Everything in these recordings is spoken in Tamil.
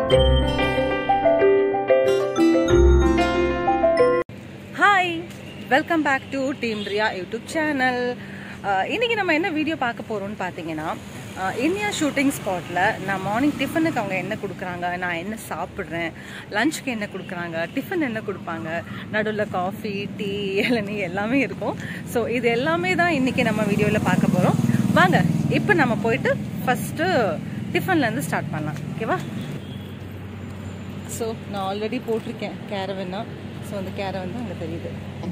Hi welcome back to team Riya YouTube channel இன்னைக்கு நம்ம என்ன வீடியோ பார்க்க போகிறோம்னு பார்த்தீங்கன்னா அஹ், இந்தியா ஷூட்டிங் ஸ்பாட்டில் நான் மார்னிங் டிஃபனுக்கு அவங்க என்ன கொடுக்குறாங்க நான் என்ன சாப்பிட்றேன் லஞ்சுக்கு என்ன கொடுக்குறாங்க டிஃபன் என்ன கொடுப்பாங்க நடுவில் காஃபி டீ இளநீ எல்லாமே இருக்கும் ஸோ இது எல்லாமே தான் இன்றைக்கி நம்ம வீடியோவில் பார்க்க போகிறோம் வாங்க இப்போ நம்ம போயிட்டு ஃபஸ்ட்டு டிஃபன்லேருந்து ஸ்டார்ட் பண்ணலாம் ஓகேவா ஸோ நான் ஆல்ரெடி போட்டிருக்கேன் கேரவன்னா ஸோ அந்த கேரவன் தான் அங்கே தெரியுது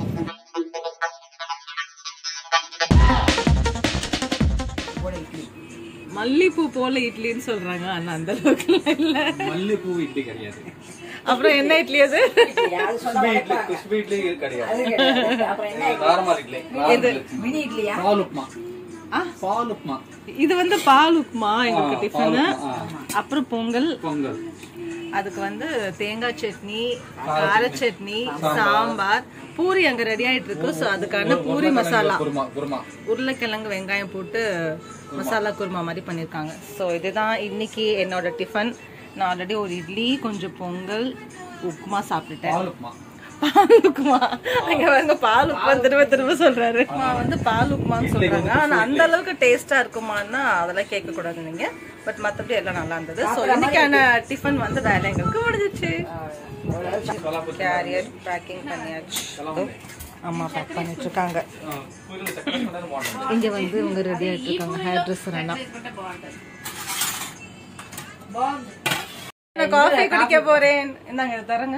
மல்லிப்பூ போல இட்லின்னு சொல்றாங்க ஆனா அந்த அளவுக்கு இல்ல மல்லிப்பூ இட்லி கிடையாது அப்புறம் என்ன இட்லி அது குஷ்பு இட்லி குஷ்பு இட்லி கிடையாது நார்மல் இட்லி மினி இட்லியா பால் உப்புமா பால் உப்புமா இது வந்து பால் உப்புமா எங்களுக்கு ஆ, டிஃபனு பால் உப்புமா, அப்புறம் பொங்கல் பொங்கல் அதுக்கு வந்து தேங்காய் சட்னி கார சட்னி சாம்பார் பூரி அங்க ரெடி ஆயிட்டு இருக்கு ஸோ அதுக்கான பூரி மசாலா குருமா குருமா உருளைக்கிழங்கு வெங்காயம் போட்டு மசாலா குருமா மாதிரி பண்ணியிருக்காங்க ஸோ இதுதான் இன்னைக்கு என்னோட டிஃபன் நான் ஆல்ரெடி ஒரு இட்லி கொஞ்சம் பொங்கல் உப்புமா சாப்பிட்டுட்டேன் பால் உப்புமா பால் உப்புமா அங்க வந்து பால் உப்புமா திரும்ப திரும்ப சொல்றாரு நான் வந்து பால் உப்புமான்னு சொல்றாங்க ஆனா அந்த அளவுக்கு டேஸ்டா இருக்குமான்னா அதெல்லாம் கேட்க கூடாது நீங்க பட் மத்தபடி எல்லாம் நல்லா இருந்தது ஸோ இன்னைக்கான டிஃபன் வந்து வேலை எங்களுக்கு முடிஞ்சிச்சு கேரியர் பேக்கிங் பண்ணியாச்சு அம்மா பேக் பண்ணிட்டு இருக்காங்க பூரில சக்கரை பண்ணாரு போடணும் இங்க வந்து இவங்க ரெடி ஆயிட்டு இருக்காங்க ஹேர் ட்ரெஸ்ஸர் அண்ணா நான் காஃபி குடிக்க போறேன் இந்தாங்க இதை தரங்க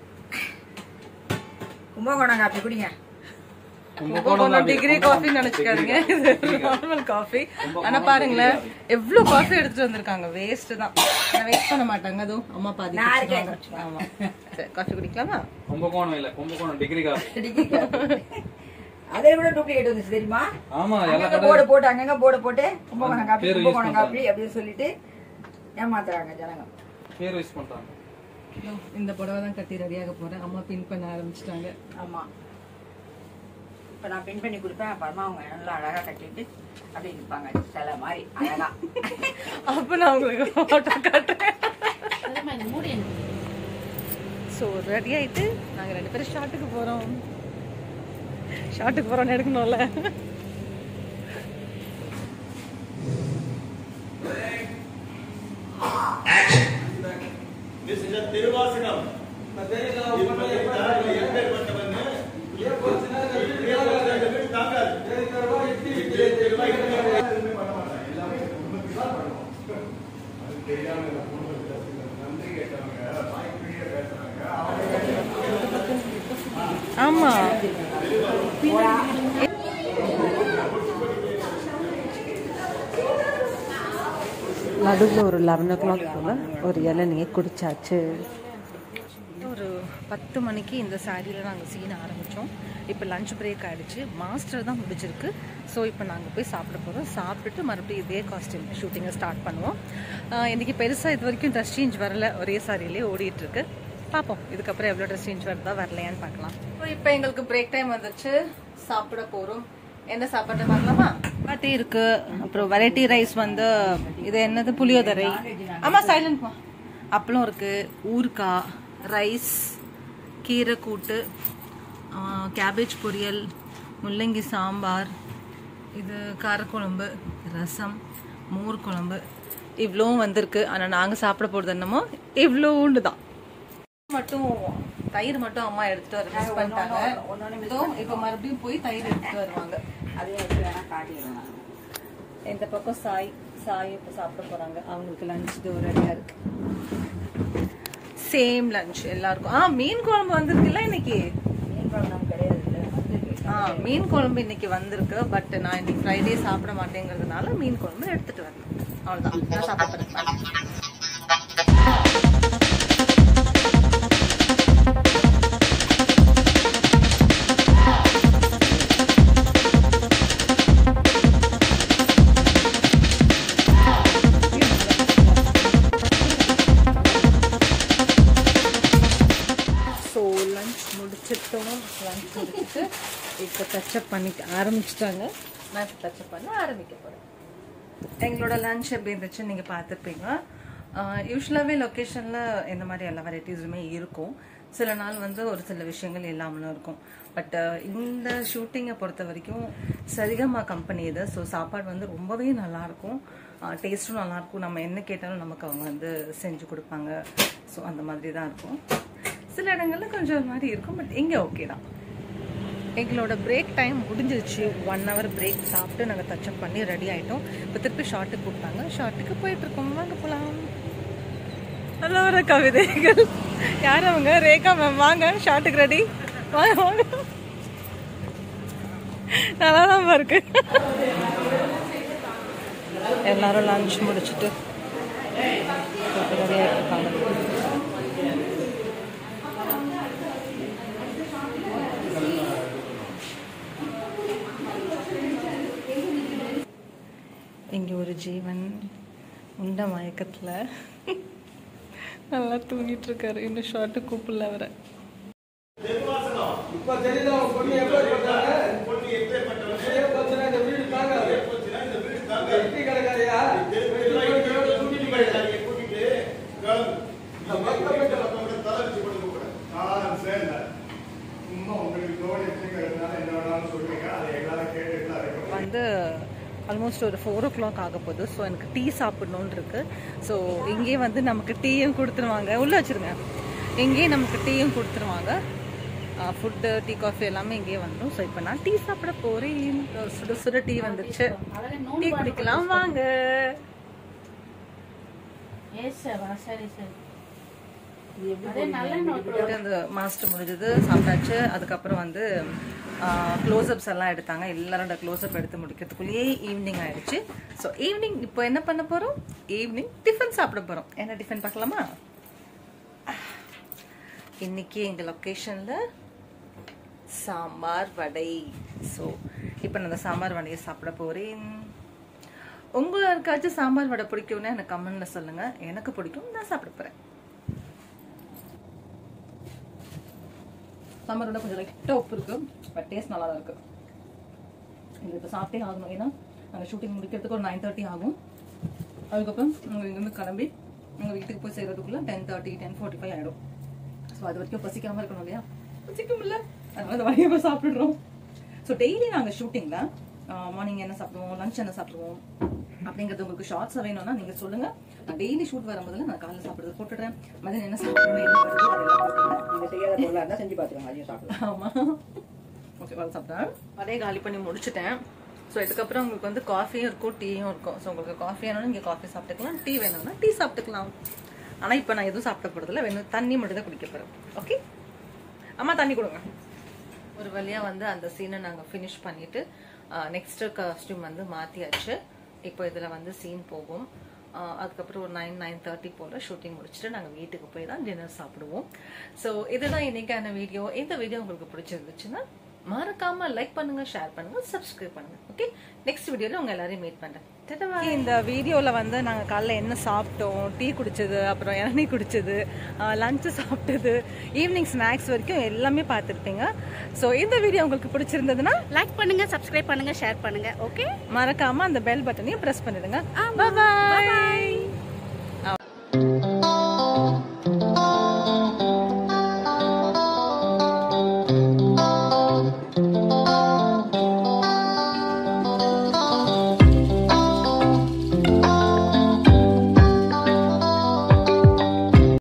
கும்பகோணம் காப்பி குடிங்க கும்பகோணம் டிகிரி காஃபி நினைச்சுக்காதீங்க இது நார்மல் காஃபி ஆனா பாருங்களேன் எவ்வளவு காஃபி எடுத்துட்டு வந்திருக்காங்க வேஸ்ட் தான் நான் வேஸ்ட் பண்ண மாட்டாங்க அதுவும் அம்மா பாதி நான் இருக்கேன். குடிச்சிருவாங்க. ஆமா சரி காஃபி குடிக்கலாமா கும்பகோணம் இல்ல கும்பகோணம் டிகிரி காஃபி அதே விட டூப்ளிகேட் வந்துச்சு தெரியுமா ஆமா எல்லா அங்கங்க கடை போர்டு போட்டு அங்கங்க போர்டு போட்டு கும்பகோணம் காப்பி பேரு use கும்பகோணம் பண்றாங்க. காப்பி அப்படின்னு சொல்லிட்டு ஏமாத்துறாங்க ஜனங்க பேர் யூஸ் பண்றாங்க இதோ இந்த புடவை தான் கட்டி ரெடியாக போறேன் அம்மா பின் பண்ண ஆரம்பிச்சிட்டாங்க ஆமா இப்ப நான் பின் பண்ணி கொடுப்பேன் அப்புறமா அவங்க நல்லா அழகா கட்டிட்டு அப்படி இருப்பாங்க சில மாதிரி அழகா அப்ப நான் உங்களுக்கு போட்டோ காட்டுறேன் ஸோ ரெடி ஆயிட்டு நாங்க ரெண்டு பேரும் ஷாட்டுக்கு போறோம் ஷாட்டுக்கு போறோம்னு எடுக்கணும்ல ஆமா நடுவில் ஒரு லெவன் ஓ கிளாக் போல் ஒரு இளநியை குடிச்சாச்சு ஒரு பத்து மணிக்கு இந்த சாரியில் நாங்கள் சீன ஆரம்பித்தோம் இப்போ லஞ்ச் பிரேக் ஆகிடுச்சு மாஸ்டர் தான் முடிஞ்சிருக்கு ஸோ இப்போ நாங்கள் போய் சாப்பிட போகிறோம் சாப்பிட்டுட்டு மறுபடியும் இதே காஸ்டியூம் ஷூட்டிங்கை ஸ்டார்ட் பண்ணுவோம் ஆஹ் இன்னைக்கு பெருசாக இது வரைக்கும் ட்ரெஸ் சேஞ்ச் வரல ஒரே சாரியிலே ஓடிட்டுருக்கு பார்ப்போம் இதுக்கப்புறம் எவ்வளோ ட்ரெஸ் சேஞ்ச் வருதா வரலையான்னு பார்க்கலாம் ஸோ இப்போ எங்களுக்கு பிரேக் டைம் வந்துச்சு சாப்பிட போகிறோம் என்ன சாப்பாடு பார்க்கலாமா பாட்டி இருக்கு அப்புறம் வெரைட்டி ரைஸ் வந்து இது என்னது புளியோதரை ஆமா சைலண்ட்மா அப்பளம் இருக்கு ஊறுகாய் ரைஸ் கீரை கூட்டு கேபேஜ் பொரியல் முள்ளங்கி சாம்பார் இது காரக்குழம்பு ரசம் மோர் குழம்பு இவ்வளோவும் வந்திருக்கு ஆனால் நாங்கள் சாப்பிட போகிறது என்னமோ இவ்வளோண்டு தான் மட்டும் தயிர் மட்டும் அம்மா எடுத்துட்டு வர மிஸ் பண்ணிட்டாங்க இதோ இப்போ மறுபடியும் போய் தயிர் எடுத்துட்டு வருவாங்க அதே வச்சு வேணா காட்டிடுவேன் நான். இந்த பக்கம் சாய் சாய் இப்போ சாப்பிட போறாங்க அவங்களுக்கு லஞ்ச் இது ரெடியா இருக்கு சேம் லஞ்ச் எல்லாருக்கும் ஆ மீன் குழம்பு வந்திருக்குல்ல இன்னைக்கு மீன் குழம்பு நமக்கு கிடையாது இல்ல, வந்திருக்கு. ஆ மீன் குழம்பு இன்னைக்கு வந்திருக்கு பட் நான் இன்னைக்கு ஃப்ரைடே சாப்பிட மாட்டேங்கிறதுனால மீன் குழம்பு எடுத்துட்டு வரேன் அவ்வளவுதான் நான் சாப்பிட போறேன் ஸோ லஞ்ச் முடிச்சிட்டோம் லஞ்ச் முடிச்சுட்டு இப்போ டச்சப் பண்ணிட்டு ஆரம்பிச்சிட்டாங்க நான் இப்போ டச்சப் பண்ண ஆரம்பிக்க போகிறேன் எங்களோட லஞ்ச் எப்படி இருந்துச்சுன்னு நீங்கள் பார்த்துருப்பீங்க யூஸ்வலாகவே லொக்கேஷனில் இந்த மாதிரி எல்லா வெரைட்டிஸுமே இருக்கும் சில நாள் வந்து ஒரு சில விஷயங்கள் இல்லாமலும் இருக்கும் பட் இந்த ஷூட்டிங்கை பொறுத்த வரைக்கும் சரிகமா கம்பெனி இது ஸோ சாப்பாடு வந்து ரொம்பவே நல்லாயிருக்கும் டேஸ்ட்டும் நல்லாயிருக்கும் நம்ம என்ன கேட்டாலும் நமக்கு அவங்க வந்து செஞ்சு கொடுப்பாங்க ஸோ அந்த மாதிரி தான் இருக்கும் சில இடங்கள்ல கொஞ்சம் ஒரு மாதிரி இருக்கும் பட் இங்கே ஓகே தான் எங்களோட பிரேக் டைம் முடிஞ்சிருச்சு ஒன் ஹவர் பிரேக் சாப்பிட்டு நாங்கள் டச்சப் பண்ணி ரெடி ஆகிட்டோம் இப்போ திருப்பி ஷார்ட்டுக்கு கூப்பிட்டாங்க ஷார்ட்டுக்கு போயிட்டுருக்கோம் வாங்க போகலாம் நல்ல ஒரு கவிதைகள் யார் அவங்க ரேகா மேம் வாங்க ஷார்ட்டுக்கு ரெடி வாங்க வாங்க நல்லா தான் இருக்கு எல்லாரும் லஞ்ச் முடிச்சுட்டு ரெடி ஆகிட்டு இங்கே ஒரு ஜீவன் உண்ட மயக்கத்தில் நல்லா தூங்கிட்டு இருக்காரு இன்னும் ஷார்ட்டு கூப்பிடல அவரை வந்து ஆல்மோஸ்ட் ஒரு ஃபோர் ஓ கிளாக் ஆக போகுது ஸோ எனக்கு டீ சாப்பிடணுன்னு இருக்கு ஸோ இங்கேயே வந்து நமக்கு டீயும் கொடுத்துருவாங்க உள்ளே வச்சிருங்க இங்கேயே நமக்கு டீயும் கொடுத்துருவாங்க ஃபுட்டு டீ காஃபி எல்லாமே இங்கேயே வந்துடும் ஸோ இப்போ நான் டீ சாப்பிட போகிறேன் சுட சுட டீ வந்துருச்சு டீ குடிக்கலாம் வாங்க சரி சரி போயிட்டு அந்த மாஸ்டர் முடிஞ்சது சாப்பிட்டாச்சு அதுக்கப்புறம் வந்து க்ளோஸ்அப்ஸ் எல்லாம் எடுத்தாங்க எல்லாரோட க்ளோஸ்அப் எடுத்து முடிக்கிறதுக்குள்ளேயே ஈவினிங் ஆயிடுச்சு ஸோ ஈவினிங் இப்போ என்ன பண்ண போகிறோம் ஈவினிங் டிஃபன் சாப்பிட போகிறோம் என்ன டிஃபன் பார்க்கலாமா இன்னைக்கு எங்கள் லொக்கேஷனில் சாம்பார் வடை ஸோ இப்போ நான் அந்த சாம்பார் வடையை சாப்பிட போகிறேன் உங்களை யாருக்காச்சும் சாம்பார் வடை பிடிக்கும்னா எனக்கு கமெண்ட்ல சொல்லுங்கள் எனக்கு பிடிக்கும் நான் சாப்பிட போகிறேன் சாம்பாரோட கொஞ்சம் லைட்டாக உப்பு இருக்கு பட் டேஸ்ட் நல்லா தான் இருக்கு இது இப்போ சாப்பிட்டே ஆகணும் ஏன்னா நாங்கள் ஷூட்டிங் முடிக்கிறதுக்கு ஒரு நைன் தேர்ட்டி ஆகும் அதுக்கப்புறம் நாங்கள் இங்கேருந்து கிளம்பி எங்கள் வீட்டுக்கு போய் செய்கிறதுக்குள்ள ten thirty ten forty five ஆகிடும் ஸோ அது வரைக்கும் பசிக்காம இருக்கணும் இல்லையா பசிக்கும் இல்லை அதனால அந்த வழியை போய் சாப்பிடுறோம் ஸோ டெய்லி நாங்கள் ஷூட்டிங்கில் மார்னிங் என்ன சாப்பிடுவோம் லஞ்ச் என்ன சாப்பிடுவோம் அப்படிங்கிறது உங்களுக்கு ஷார்ட்ஸாக வேணும்னா நீங்கள் சொல்லுங்கள் நான் டெய்லி ஷூட் வரும்போது நான் காலைல சாப்பிடுறது போட்டுடுறேன் மதியம் என்ன சாப்பிடணும் என்ன வருதோ அதெல்லாம் போட்டுடுறேன் நீங்க செய்யாத பொருளா இருந்தா செஞ்சு பாத்துக்கோங்க அதையும் சாப்பிடலாம் ஆமா ஓகே வந்து சாப்பிட்டேன் அதே காலி பண்ணி முடிச்சிட்டேன் ஸோ இதுக்கப்புறம் உங்களுக்கு வந்து காஃபியும் இருக்கும் டீயும் இருக்கும் ஸோ உங்களுக்கு காஃபி வேணும்னா நீங்கள் காஃபி சாப்பிட்டுக்கலாம் டீ வேணும்னா டீ சாப்பிட்டுக்கலாம் ஆனால் இப்போ நான் எதுவும் சாப்பிட போகிறதில்ல வேணும் தண்ணி மட்டும் தான் குடிக்க போகிறேன் ஓகே அம்மா தண்ணி கொடுங்க ஒரு வழியாக வந்து அந்த சீனை நாங்கள் ஃபினிஷ் பண்ணிவிட்டு நெக்ஸ்ட்டு காஸ்டியூம் வந்து மாற்றியாச்சு இப்போ இதில் வந்து சீன் போகும் ஆஹ் அதுக்கப்புறம் ஒரு நைன் நைன் தேர்ட்டி போல் ஷூட்டிங் முடிச்சுட்டு நாங்கள் வீட்டுக்கு போய் தான் டின்னர் சாப்பிடுவோம் ஸோ இதுதான் இன்னைக்கான வீடியோ இந்த வீடியோ உங்களுக்கு பிடிச்சிருந்துச்சுன்னா மறக்காம லைக் பண்ணுங்க ஷேர் பண்ணுங்க சப்ஸ்கிரைப் பண்ணுங்க ஓகே நெக்ஸ்ட் வீடியோல உங்க எல்லாரையும் மீட் பண்றேன் இந்த வீடியோவில் வந்து நாங்கள் காலைல என்ன சாப்பிட்டோம் டீ குடிச்சது அப்புறம் இளநீ குடிச்சது லஞ்சு சாப்பிட்டது ஈவினிங் ஸ்நாக்ஸ் வரைக்கும் எல்லாமே பார்த்துருப்பீங்க ஸோ இந்த வீடியோ உங்களுக்கு பிடிச்சிருந்ததுன்னா லைக் பண்ணுங்க சப்ஸ்கிரைப் பண்ணுங்க ஷேர் பண்ணுங்க ஓகே மறக்காம அந்த பெல் பட்டனையும் ப்ரெஸ் பண்ணிடுங்க பாய்